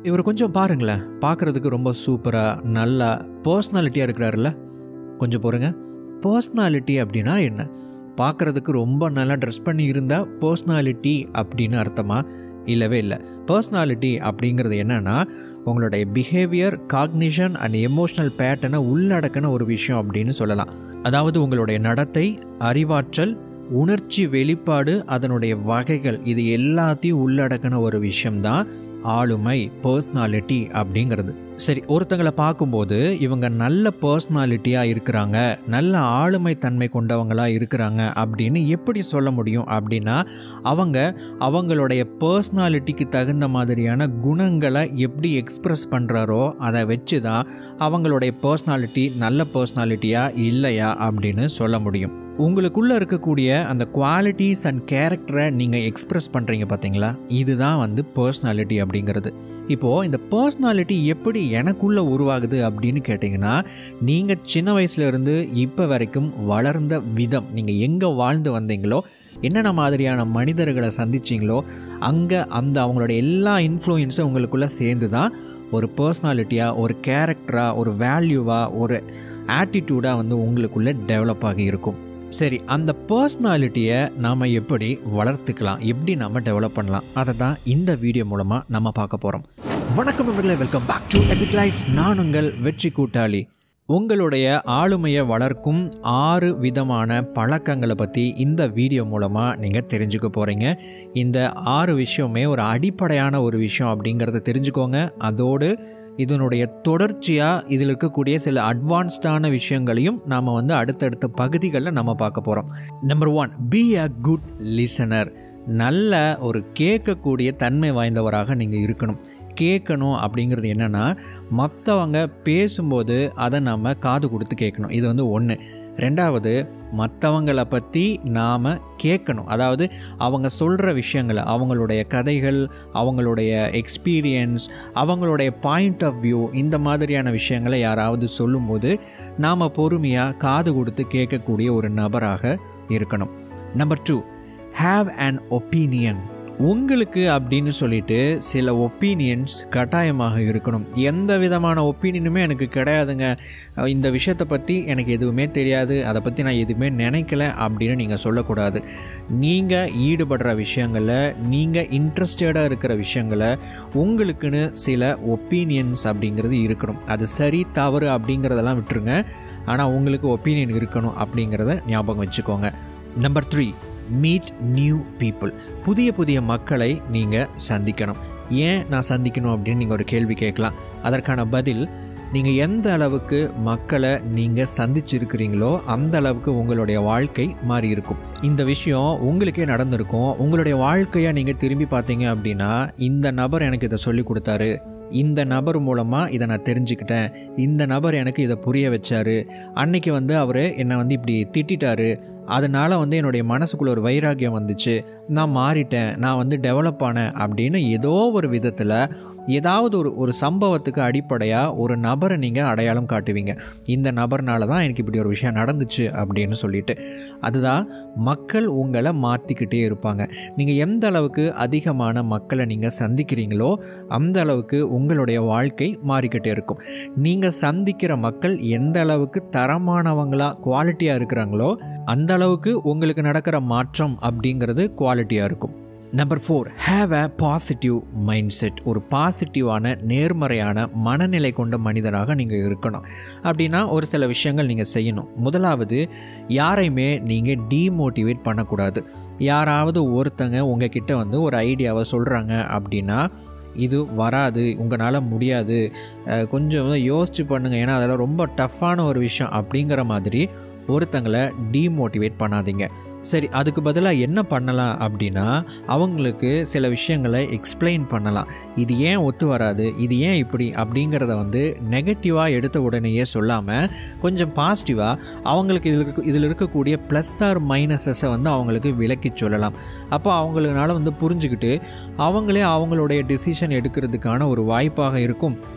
இவர் கொஞ்சம் பாருங்களேன் பார்க்குறதுக்கு ரொம்ப சூப்பராக நல்லா பர்சனாலிட்டியாக இருக்கிறாருல்ல கொஞ்சம் பொறுங்க பர்சனாலிட்டி அப்படின்னா என்ன பார்க்குறதுக்கு ரொம்ப நல்லா ட்ரெஸ் பண்ணி இருந்தால் பர்சனாலிட்டி அப்படின்னு அர்த்தமா இல்லவே இல்லை பர்சனாலிட்டி அப்படிங்கிறது என்னென்னா உங்களுடைய பிஹேவியர் காக்னிஷன் அண்ட் எமோஷ்னல் பேட்டர்னை உள்ளடக்கின ஒரு விஷயம் அப்படின்னு சொல்லலாம் அதாவது உங்களுடைய நடத்தை அறிவாற்றல் உணர்ச்சி வெளிப்பாடு அதனுடைய வகைகள் இது எல்லாத்தையும் உள்ளடக்கின ஒரு விஷயம்தான் ஆளுமை பர்சனாலிட்டி அப்படிங்கிறது சரி ஒருத்தங்களை பார்க்கும்போது இவங்க நல்ல பர்சனாலிட்டியாக இருக்கிறாங்க நல்ல ஆளுமை தன்மை கொண்டவங்களாக இருக்கிறாங்க அப்படின்னு எப்படி சொல்ல முடியும் அப்படின்னா அவங்க அவங்களுடைய பர்சனாலிட்டிக்கு தகுந்த மாதிரியான குணங்களை எப்படி எக்ஸ்ப்ரெஸ் பண்ணுறாரோ அதை வச்சு தான் அவங்களுடைய பர்சனாலிட்டி நல்ல பர்சனாலிட்டியா இல்லையா அப்படின்னு சொல்ல முடியும் உங்களுக்குள்ளே இருக்கக்கூடிய அந்த குவாலிட்டிஸ் அண்ட் கேரக்டரை நீங்கள் எக்ஸ்ப்ரெஸ் பண்ணுறீங்க பார்த்தீங்களா இதுதான் வந்து பர்சனாலிட்டி அப்படிங்கிறது இப்போது இந்த பர்சனாலிட்டி எப்படி எனக்குள்ளே உருவாகுது அப்படின்னு கேட்டிங்கன்னா நீங்கள் சின்ன வயசுலேருந்து இப்போ வரைக்கும் வளர்ந்த விதம் நீங்கள் எங்கே வாழ்ந்து வந்தீங்களோ என்னென்ன மாதிரியான மனிதர்களை சந்திச்சிங்களோ அங்கே அந்த அவங்களோட எல்லா இன்ஃப்ளூயன்ஸும் உங்களுக்குள்ளே சேர்ந்து தான் ஒரு பர்சனாலிட்டியாக ஒரு கேரக்டராக ஒரு வேல்யூவாக ஒரு ஆட்டிடியூடாக வந்து உங்களுக்குள்ளே டெவலப் ஆகி இருக்கும் சரி அந்த பர்சனாலிட்டியை நாம் எப்படி வளர்த்துக்கலாம் எப்படி நம்ம டெவலப் பண்ணலாம் அதை தான் இந்த வீடியோ மூலமாக நம்ம பார்க்க போகிறோம் வணக்கம் நண்பர்களே welcome back to epic life நான் உங்கள் வெற்றி கூட்டாளி உங்களுடைய ஆளுமையை வளர்க்கும் ஆறு விதமான பழக்கங்களை பற்றி இந்த வீடியோ மூலமாக நீங்கள் தெரிஞ்சுக்க போகிறீங்க இந்த ஆறு விஷயமே ஒரு அடிப்படையான ஒரு விஷயம் அப்படிங்கிறத தெரிஞ்சுக்கோங்க அதோடு இதனுடைய தொடர்ச்சியாக இதில் இருக்கக்கூடிய சில அட்வான்ஸ்டான விஷயங்களையும் நாம் வந்து அடுத்தடுத்த பகுதிகளில் நம்ம பார்க்க போகிறோம் number one be a good listener நல்ல ஒரு கேட்கக்கூடிய தன்மை வாய்ந்தவராக நீங்கள் இருக்கணும் கேட்கணும் அப்படிங்கிறது என்னென்னா மற்றவங்க பேசும்போது அதை நம்ம காது கொடுத்து கேட்கணும் இது வந்து ஒன்று ரெண்டாவது மற்றவங்களை பற்றி நாம் கேட்கணும் அதாவது அவங்க சொல்கிற விஷயங்களை அவங்களுடைய கதைகள் அவங்களுடைய எக்ஸ்பீரியன்ஸ் அவங்களுடைய பாயிண்ட் ஆஃப் வியூ இந்த மாதிரியான விஷயங்களை யாராவது சொல்லும்போது நாம் பொறுமையாக காது கொடுத்து கேட்கக்கூடிய ஒரு நபராக இருக்கணும் number two have an opinion உங்களுக்கு அப்படின்னு சொல்லிட்டு சில ஒப்பீனியன்ஸ் கட்டாயமாக இருக்கணும் எந்த விதமான ஒப்பீனியனுமே எனக்கு கிடையாதுங்க இந்த விஷயத்தை பற்றி எனக்கு எதுவுமே தெரியாது அதை பற்றி நான் எதுவுமே நினைக்கல அப்படின்னு நீங்கள் சொல்லக்கூடாது நீங்கள் ஈடுபடுற விஷயங்களில் நீங்கள் இன்ட்ரெஸ்டடாக இருக்கிற விஷயங்களை உங்களுக்குன்னு சில ஒப்பீனியன்ஸ் அப்படிங்கிறது இருக்கணும் அது சரி தவறு அப்படிங்கிறதெல்லாம் விட்டுருங்க ஆனால் உங்களுக்கு ஒப்பீனியன் இருக்கணும் அப்படிங்கிறத ஞாபகம் வச்சுக்கோங்க number three meet new people புதிய புதிய மக்களை நீங்கள் சந்திக்கணும் ஏன் நான் சந்திக்கணும் அப்படின்னு நீங்கள் ஒரு கேள்வி கேட்கலாம் அதற்கான பதில் நீங்கள் எந்த அளவுக்கு மக்களை நீங்கள் சந்திச்சிருக்கிறீங்களோ அந்த அளவுக்கு உங்களுடைய வாழ்க்கை மாறி இருக்கும் இந்த விஷயம் உங்களுக்கே நடந்திருக்கும் உங்களுடைய வாழ்க்கையை நீங்கள் திரும்பி பார்த்தீங்க அப்படின்னா இந்த நபர் எனக்கு இதை சொல்லி கொடுத்தாரு இந்த நபர் மூலமாக இதை நான் தெரிஞ்சுக்கிட்டேன் இந்த நபர் எனக்கு இதை புரிய வச்சாரு அன்னைக்கு வந்து அவர் என்னை வந்து இப்படி திட்டாரு அதனால் வந்து என்னுடைய மனசுக்குள்ள ஒரு வைராக்கியம் வந்துச்சு நான் மாறிட்டேன் நான் வந்து டெவலப் ஆனேன் அப்படின்னு ஏதோ ஒரு விதத்தில் ஏதாவது ஒரு ஒரு சம்பவத்துக்கு அடிப்படையாக ஒரு நபரை நீங்கள் அடையாளம் காட்டுவீங்க இந்த நபர்னால தான் எனக்கு இப்படி ஒரு விஷயம் நடந்துச்சு அப்படின்னு சொல்லிட்டு அதுதான் மக்கள் உங்களை மாற்றிக்கிட்டே இருப்பாங்க நீங்கள் எந்த அளவுக்கு அதிகமான மக்களை நீங்கள் சந்திக்கிறீங்களோ அந்த அளவுக்கு உங்களுடைய வாழ்க்கை மாறிக்கிட்டே இருக்கும் நீங்கள் சந்திக்கிற மக்கள் எந்த அளவுக்கு தரமானவங்களாக குவாலிட்டியாக இருக்கிறாங்களோ அந்த அளவுக்கு உங்களுக்கு நடக்கிற மாற்றம் அப்படிங்கிறது குவாலிட்டியாக இருக்கும் number four have a positive mindset ஒரு பாசிட்டிவான நேர்மறையான மனநிலை கொண்ட மனிதராக நீங்கள் இருக்கணும் அப்படின்னா ஒரு சில விஷயங்கள் நீங்கள் செய்யணும் முதலாவது யாரையுமே நீங்கள் டீமோட்டிவேட் பண்ணக்கூடாது யாராவது ஒருத்தங்க உங்ககிட்ட வந்து ஒரு ஐடியாவை சொல்கிறாங்க அப்படின்னா இது வராது உங்களால் முடியாது கொஞ்சம் யோசிச்சு பண்ணுங்கள் ஏன்னா அதெல்லாம் ரொம்ப டஃப்பான ஒரு விஷயம் அப்படிங்கிற மாதிரி ஒருத்தங்களை டீமோட்டிவேட் பண்ணாதீங்க சரி அதுக்கு பதிலாக என்ன பண்ணலாம் அப்படின்னா அவங்களுக்கு சில விஷயங்களை எக்ஸ்பிளைன் பண்ணலாம் இது ஏன் ஒத்து வராது இது ஏன் இப்படி அப்படிங்கிறத வந்து நெகட்டிவாக எடுத்த உடனேயே சொல்லாமல் கொஞ்சம் பாசிட்டிவாக அவங்களுக்கு இதில் இருக்க இதில் இருக்கக்கூடிய ப்ளஸ் ஆர் மைனஸஸை வந்து அவங்களுக்கு விளக்கி சொல்லலாம் அப்போ அவங்களுனால வந்து புரிஞ்சுக்கிட்டு அவங்களே அவங்களுடைய டிசிஷன் எடுக்கிறதுக்கான ஒரு வாய்ப்பாக இருக்கும்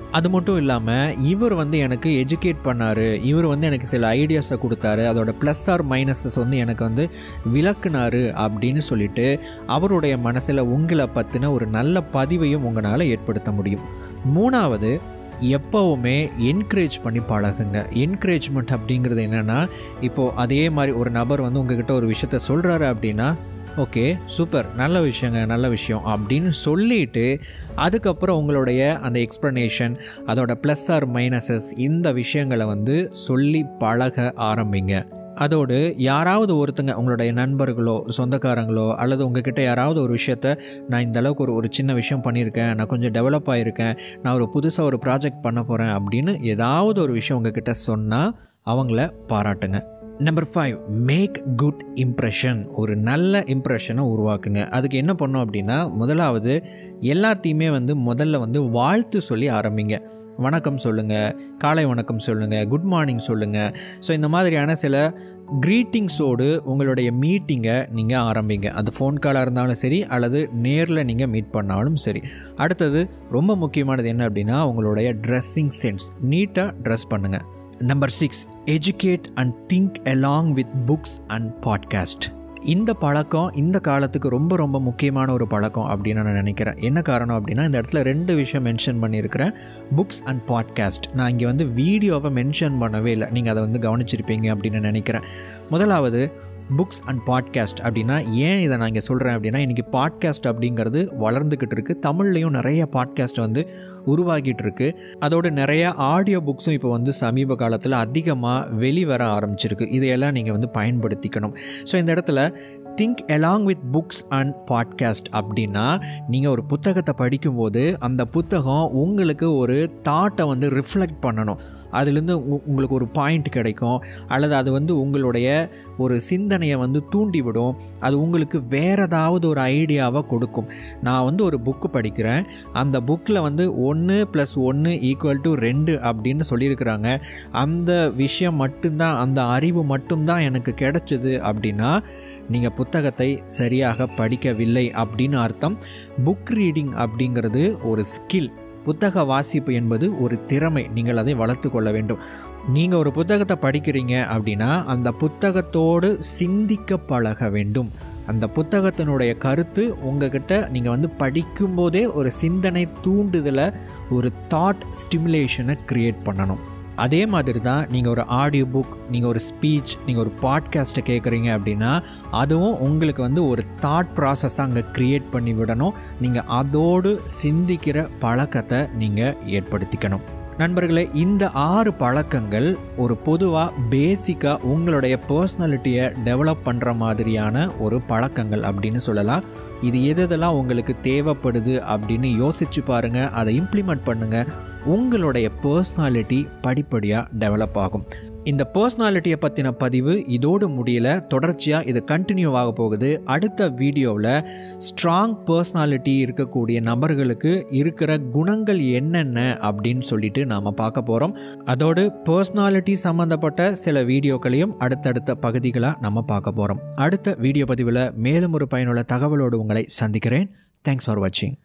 அது மட்டும் இல்லாமல் இவர் வந்து எனக்கு எஜுகேட் பண்ணார் இவர் வந்து எனக்கு சில ஐடியாஸை கொடுத்தாரு அதோட ப்ளஸ் ஆர் மைனஸஸ் வந்து எனக்கு வந்து விளக்குனாரு அப்படின்னு சொல்லிட்டு அவருடைய மனசில் உங்களை பற்றின ஒரு நல்ல பதிவையும் உங்களால் ஏற்படுத்த முடியும் மூணாவது எப்போவுமே என்கரேஜ் பண்ணி பழகுங்க என்கரேஜ்மெண்ட் அப்படிங்கிறது என்னென்னா இப்போது அதே மாதிரி ஒரு நபர் வந்து உங்ககிட்ட ஒரு விஷயத்த சொல்கிறாரு அப்படின்னா ஓகே சூப்பர் நல்ல விஷயங்க நல்ல விஷயம் அப்படின்னு சொல்லிட்டு அதுக்கப்புறம் உங்களுடைய அந்த எக்ஸ்ப்ளனேஷன் அதோட ப்ளஸ் ஆர் மைனஸஸ் இந்த விஷயங்களை வந்து சொல்லி பழக ஆரம்பிங்க அதோடு யாராவது ஒருத்தங்க உங்களுடைய நண்பர்களோ சொந்தக்காரங்களோ அல்லது உங்ககிட்ட யாராவது ஒரு விஷயத்த நான் இந்த அளவுக்கு ஒரு ஒரு சின்ன விஷயம் பண்ணியிருக்கேன் நான் கொஞ்சம் டெவலப் ஆகியிருக்கேன் நான் ஒரு புதுசாக ஒரு ப்ராஜெக்ட் பண்ண போகிறேன் அப்படின்னு ஏதாவது ஒரு விஷயம் உங்ககிட்ட சொன்னால் அவங்கள பாராட்டுங்க number five make good impression ஒரு நல்ல இம்ப்ரெஷனை உருவாக்குங்க அதுக்கு என்ன பண்ணோம் அப்படின்னா முதலாவது எல்லாத்தையுமே வந்து முதல்ல வந்து வாழ்த்து சொல்லி ஆரம்பிங்க வணக்கம் சொல்லுங்கள் காலை வணக்கம் சொல்லுங்கள் குட் மார்னிங் சொல்லுங்கள் ஸோ இந்த மாதிரியான சில க்ரீட்டிங்ஸோடு உங்களுடைய மீட்டிங்கை நீங்கள் ஆரம்பிங்க அது ஃபோன் காலாக இருந்தாலும் சரி அல்லது நேரில் நீங்கள் மீட் பண்ணாலும் சரி அடுத்தது ரொம்ப முக்கியமானது என்ன அப்படின்னா உங்களுடைய ட்ரெஸ்ஸிங் சென்ஸ் நீட்டாக ட்ரெஸ் பண்ணுங்கள் number six educate and think along with books and podcast இந்த பழக்கம் இந்த காலத்துக்கு ரொம்ப ரொம்ப முக்கியமான ஒரு பழக்கம் அப்படின்னு நான் நினைக்கிறேன் என்ன காரணம் அப்படின்னா இந்த இடத்துல ரெண்டு விஷயம் மென்ஷன் பண்ணியிருக்கிறேன் புக்ஸ் அண்ட் பாட்காஸ்ட் நான் இங்கே வந்து வீடியோவை மென்ஷன் பண்ணவே இல்லை நீங்கள் அதை வந்து கவனிச்சிருப்பீங்க அப்படின்னு நினைக்கிறேன் முதலாவது புக்ஸ் அண்ட் பாட்காஸ்ட் அப்படின்னா ஏன் இதை நான் இங்கே சொல்கிறேன் அப்படின்னா இன்றைக்கி பாட்காஸ்ட் அப்படிங்கிறது வளர்ந்துக்கிட்டு இருக்குது தமிழ்லேயும் நிறைய பாட்காஸ்ட் வந்து உருவாகிட்டு இருக்கு அதோடு நிறைய ஆடியோ புக்ஸும் இப்போ வந்து சமீப காலத்தில் அதிகமாக வெளிவர ஆரம்பிச்சிருக்கு இதையெல்லாம் நீங்கள் வந்து பயன்படுத்திக்கணும் ஸோ இந்த இடத்துல think along with books and podcast அப்படின்னா நீங்கள் ஒரு புத்தகத்தை படிக்கும்போது அந்த புத்தகம் உங்களுக்கு ஒரு தாட்டை வந்து ரிஃப்ளெக்ட் பண்ணணும் அதுலேருந்து உங்களுக்கு ஒரு பாயிண்ட் கிடைக்கும் அல்லது அது வந்து உங்களுடைய ஒரு சிந்தனையை வந்து தூண்டிவிடும் அது உங்களுக்கு வேறு ஏதாவது ஒரு ஐடியாவை கொடுக்கும் நான் வந்து ஒரு புக்கு படிக்கிறேன் அந்த புக்கில் வந்து ஒன்று ப்ளஸ் ஒன்று ஈக்குவல் டு ரெண்டு அப்படின்னு சொல்லியிருக்கிறாங்க அந்த விஷயம் மட்டும்தான் அந்த அறிவு மட்டும்தான் எனக்கு கிடைச்சது அப்படின்னா நீங்கள் புத்தகத்தை சரியாக படிக்கவில்லை அப்படின்னு அர்த்தம் புக் ரீடிங் அப்படிங்கிறது ஒரு ஸ்கில் புத்தக வாசிப்பு என்பது ஒரு திறமை நீங்கள் அதை வளர்த்து கொள்ள வேண்டும் நீங்கள் ஒரு புத்தகத்தை படிக்கிறீங்க அப்படின்னா அந்த புத்தகத்தோடு சிந்திக்க பழக வேண்டும் அந்த புத்தகத்தினுடைய கருத்து உங்ககிட்ட நீங்கள் வந்து படிக்கும்போதே ஒரு சிந்தனை தூண்டுதலை ஒரு தாட் ஸ்டிமுலேஷனை க்ரியேட் பண்ணணும் அதே மாதிரி தான் நீங்கள் ஒரு ஆடியோ புக் நீங்கள் ஒரு ஸ்பீச் நீங்கள் ஒரு பாட்காஸ்ட்டை கேட்குறீங்க அப்படின்னா அதுவும் உங்களுக்கு வந்து ஒரு தாட் ப்ராசஸாக அங்கே க்ரியேட் பண்ணி விடணும் நீங்கள் அதோடு சிந்திக்கிற பழக்கத்தை நீங்கள் ஏற்படுத்திக்கணும் நண்பர்களே இந்த ஆறு பழக்கங்கள் ஒரு பொதுவாக பேசிக்காக உங்களுடைய பர்சனாலிட்டியை டெவலப் பண்ணுற மாதிரியான ஒரு பழக்கங்கள் அப்படின்னு சொல்லலாம் இது எது எதெல்லாம் உங்களுக்கு தேவைப்படுது அப்படின்னு யோசிச்சு பாருங்கள் அதை இம்ப்ளிமெண்ட் பண்ணுங்கள் உங்களுடைய பர்சனாலிட்டி படிப்படியாக டெவலப் ஆகும் இந்த பர்சனாலிட்டியை பற்றின பதிவு இதோடு முடியல தொடர்ச்சியாக இது கண்டினியூ ஆக போகுது அடுத்த வீடியோவில் ஸ்ட்ராங் பர்சனாலிட்டி இருக்கக்கூடிய நபர்களுக்கு இருக்கிற குணங்கள் என்னென்ன அப்படின்னு சொல்லிட்டு நாம் பார்க்க போகிறோம் அதோடு பர்சனாலிட்டி சம்மந்தப்பட்ட சில வீடியோக்களையும் அடுத்தடுத்த பகுதிகளாக நம்ம பார்க்க போகிறோம் அடுத்த வீடியோ பதிவில் மேலும் ஒரு பயனுள்ள தகவலோடு உங்களை சந்திக்கிறேன் தேங்க்ஸ் ஃபார் வாட்சிங்